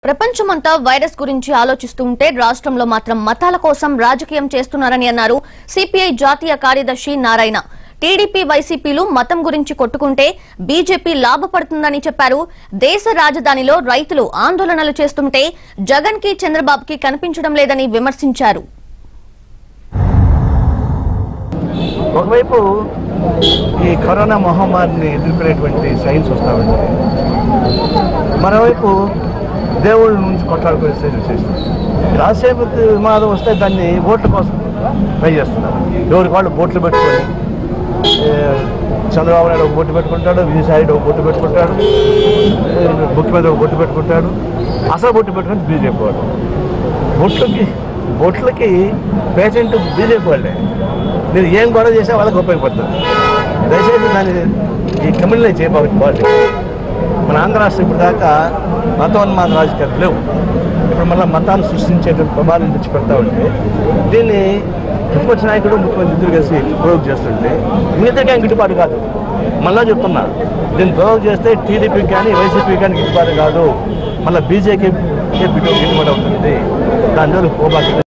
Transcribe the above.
ప్రపంచమంతా వైరస్ గురించి ఆలోచిస్తూ ఉంటే రాష్ట్రంలో మాత్రం మతాల కోసం రాజకీయం చేస్తున్నారని అన్నారు సిపిఐ జాతీయ కార్యదర్శి నారాయణ టీడీపీ వైసీపీలు మతం గురించి కొట్టుకుంటే బీజేపీ లాభపడుతుందని చెప్పారు దేశ రాజధానిలో రైతులు ఆందోళనలు చేస్తుంటే జగన్ కి చంద్రబాబుకి కనిపించడం లేదని విమర్శించారు ఒకవైపు ఈ కరోనా మహమ్మారిని ఎదుర్కొనేటువంటి సైన్స్ వస్తూ ఉంది మరోవైపు దేవుళ్ళ నుంచి కొట్లాడుకునే సైన్స్ చేస్తుంది రాజశేఖర విమానం వస్తే దాన్ని ఓట్ల కోసం ట్రై చేస్తున్నారు ఎవరికి వాళ్ళు బోట్లు పెట్టుకొని ఏ, చంద్రబాబు నాయుడు ఒక బొట్టు పెట్టుకుంటాడు విజయసాయి రెడ్డి ఒక బొట్టు పెట్టుకుంటాడు ఏ, ముఖ్యమంత్రి ఒక బొట్టు పెట్టుకుంటాడు అసలు బొట్టు పెట్టుకొని బీజేపీ వాడు బొట్లకి బొట్లకి పేషెంట్ బీజేపీ వాళ్ళే మీరు ఏం గొడవ చేసినా వాళ్ళకి ఉపయోగపడుతుంది దయచేసి దాన్ని ఈ కమ్యూనిటీ చేయబోతుంది వాళ్ళు మన ఆంధ్ర రాష్ట్రం ఇప్పుడు దాకా మతోన్మాద రాజకీయాలు లేవు ఇప్పుడు మళ్ళీ మతాన్ని సృష్టించేటువంటి ప్రమాదం తెచ్చి పెడతా ఉంటే దీన్ని ప్రతిపక్ష నాయకుడు ముఖ్యమంత్రి ఇద్దరు కలిసి ప్రయోగం చేస్తుంటే మిగతాకి ఏం గిట్టుబాటు కాదు మళ్ళా చెప్తున్నా దీన్ని ప్రయోగం చేస్తే టీడీపీకి కానీ వైసీపీ కానీ గిట్టుబాటు కాదు మళ్ళీ బీజేపీ గిట్టుబాటు అవుతుంది దాని జోలికి పోబాకి